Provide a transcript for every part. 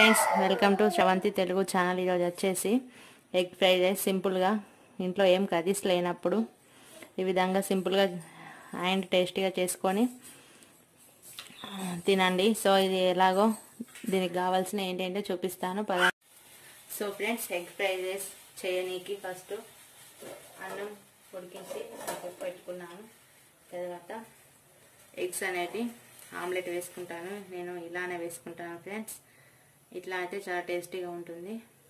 friends welcome to Sravanthi Telugu channel ఈరోజు వచ్చేసి egg fried rice సింపుల్గా ఇంట్లో ఏం కర్రీస్ లేనప్పుడు ఈ విధంగా సింపుల్గా అండ్ టేస్టీగా చేసుకొని ఆ, తినండి సో ఇది ఎలాగో దీనికి కావాల్సిన ఏంటంటే చూపిస్తాను పద so friends egg fried rice చేయనీకి ఫస్ట్ అన్నం ఉడికించి పక్కకు పెట్టుకున్నాను తర్వాత ఎగ్స్ అనేటి ఆమ్లెట్ వేసుకుంటాను నేను ఇలానే వేసుకుంటాను ఫ్రెండ్స్ ఇట్లా అయితే చాలా టేస్టీగా ఉంటుంది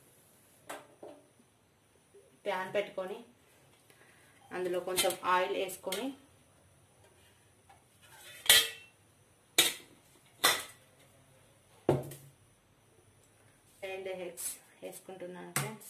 ప్యాన్ పెట్టుకొని అందులో కొంచెం ఆయిల్ వేసుకొని రెండు ఎగ్స్ వేసుకుంటున్నాను ఫ్రెండ్స్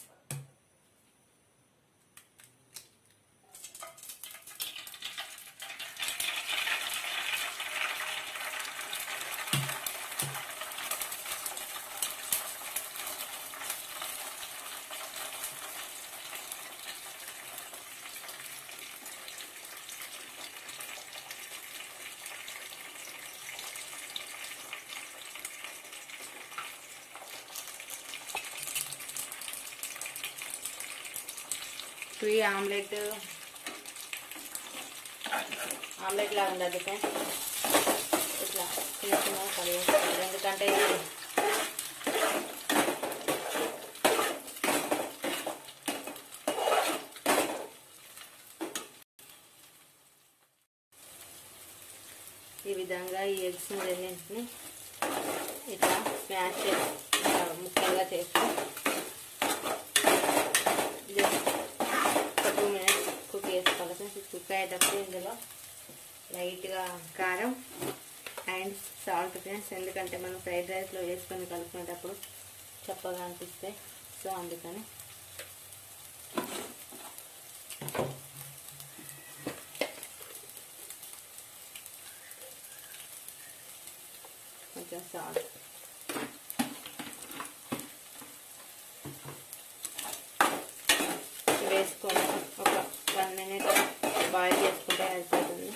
ఫ్రీ ఆమ్లెట్ ఆమ్లెట్ లాగా ఉండదు ఫ్రెండ్స్ ఇట్లా చిన్న చిన్నగా కలిగేస్తుంది ఎందుకంటే ఇది ఈ విధంగా ఈ ఎగ్స్ రెండింటిని ఇట్లా స్మాష్ చేసి ఇట్లా ముక్కలుగా చేసి జస్ట్ ఒక టూ మినిట్స్ కుక్ చేసుకోవాలి ఫ్రెండ్స్ కుక్ అయ్యేటప్పుడు ఇందులో లైట్గా కారం అండ్ సాల్ట్ ఫ్రెండ్స్ ఎందుకంటే మనం ఫ్రైడ్ రైస్లో వేసుకొని కలుపుకునేటప్పుడు చప్పగా అనిపిస్తాయి సో అందుకని కొంచెం సాల్ట్ వేసుకొని ఒక వన్ మినిట్ బాయిల్ చేసుకుంటే అయిపోతుంది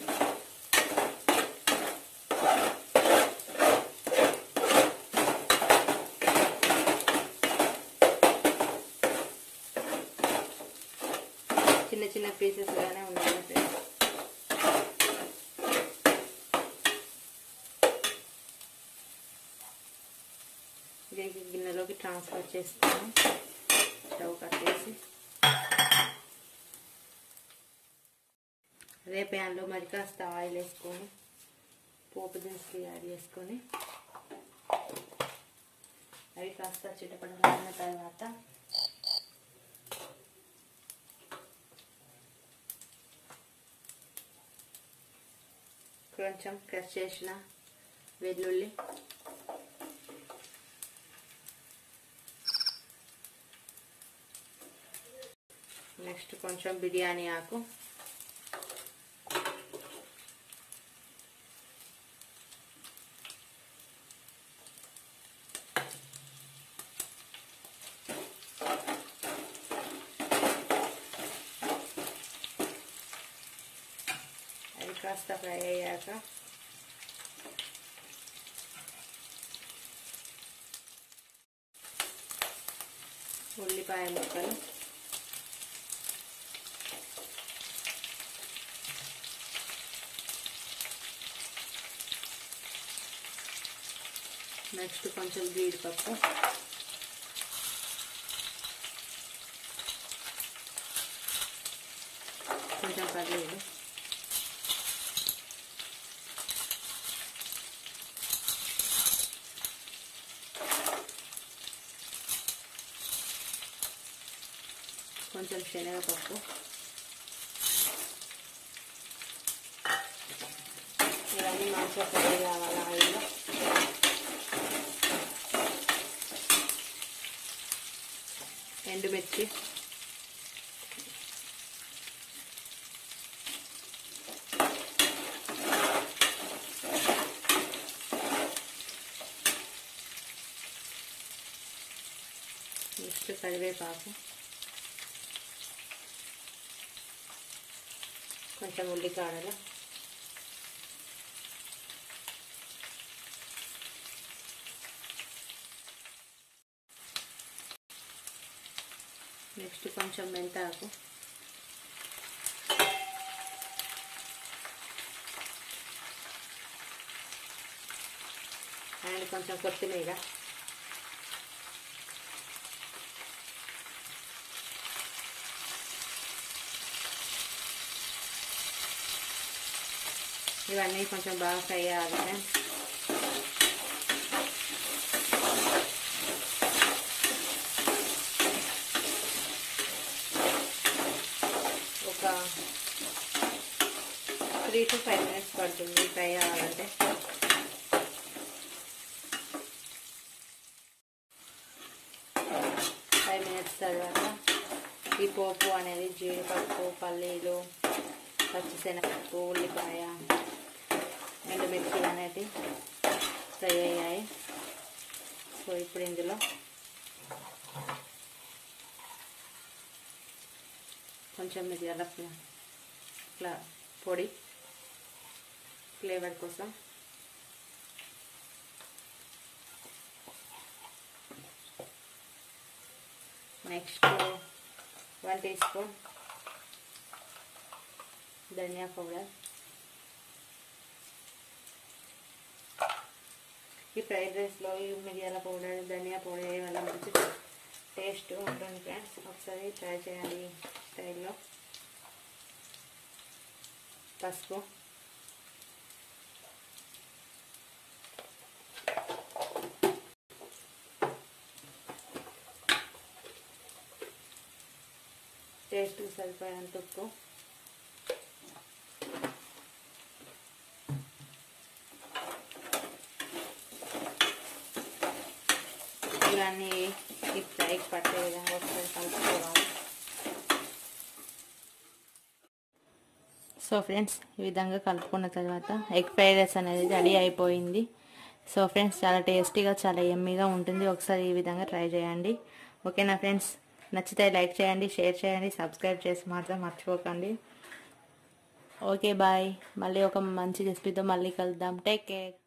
చిన్న చిన్న పీసెస్గానే ఉన్నాయి ఫ్రెండ్స్ దీనికి గిన్నెలోకి ట్రాన్స్ఫర్ చేస్తాను స్టవ్ కట్టేసి అదే ప్యాన్లో మరి కాస్త ఆయిల్ వేసుకొని పోపు దినుసులు యాడ్ చేసుకొని అవి కాస్త చిటపడమైన తర్వాత కొంచెం క్రష్ చేసిన వెల్లుల్లి నెక్స్ట్ కొంచెం బిర్యానీ ఆకు అది కాస్త ఫ్రై అయ్యాక ఉల్లిపాయ ముక్కలు నెక్స్ట్ కొంచెం జీడిపప్పు కొంచెం పర్లేదు కొంచెం శనగపప్పు ఇవన్నీ మంచిగా ఫ్రై కావాలి ఆయిల్లో ఎండుమిర్చి నెక్స్ట్ కరివేపాకు కొంచెం ఉల్లికాడలు నెక్స్ట్ కొంచెం మెంతాకు అండ్ కొంచెం కొత్తిమీర ఇవన్నీ కొంచెం బాగా ఫ్రై అవ్వాలి ఫ్రెండ్స్ ఒక త్రీ టు ఫైవ్ మినిట్స్ పడుతుంది ఫ్రై అవ్వాలంటే ఫైవ్ మినిట్స్ తర్వాత ఈ పోపు అనేది జీడిపప్పు పల్లీలు పచ్చిశనగపప్పు ఉల్లిపాయ ఎండుమిర్చి అనేవి ఫ్రై అయ్యాయి సో ఇప్పుడు ఇందులో కొంచెం మిరియాల ఇట్లా పొడి ఫ్లేవర్ కోసం నెక్స్ట్ వన్ టీ స్పూన్ ధనియా పౌడర్ ఈ ఫ్రైడ్ రైస్లో ఈ మిరియాల పౌడర్ ధనియా పౌడర్ వేయడం వల్ల మంచి టేస్ట్ ఉంటుంది ఫ్రెండ్స్ ఒకసారి ట్రై చేయాలి ఈ స్టైల్లో పసుపు టేస్ట్ సరిపోయేంత ఉప్పు ఇవన్నీ ఈ ఫ్రైకి పట్టే విధంగా ఒకసారి కలుపుకోవాలి సో ఫ్రెండ్స్ ఈ విధంగా కలుపుకున్న తర్వాత ఎగ్ ఫ్రైడ్ రైస్ అనేది రెడీ అయిపోయింది సో ఫ్రెండ్స్ చాలా టేస్టీగా చాలా ఎమ్మీగా ఉంటుంది ఒకసారి ఈ విధంగా ట్రై చేయండి ఓకేనా ఫ్రెండ్స్ నచ్చితే లైక్ చేయండి షేర్ చేయండి సబ్స్క్రైబ్ చేసి మాత్రం మర్చిపోకండి ఓకే బాయ్ మళ్ళీ ఒక మంచి రెసిపీతో మళ్ళీ కలుద్దాం టేక్ కేర్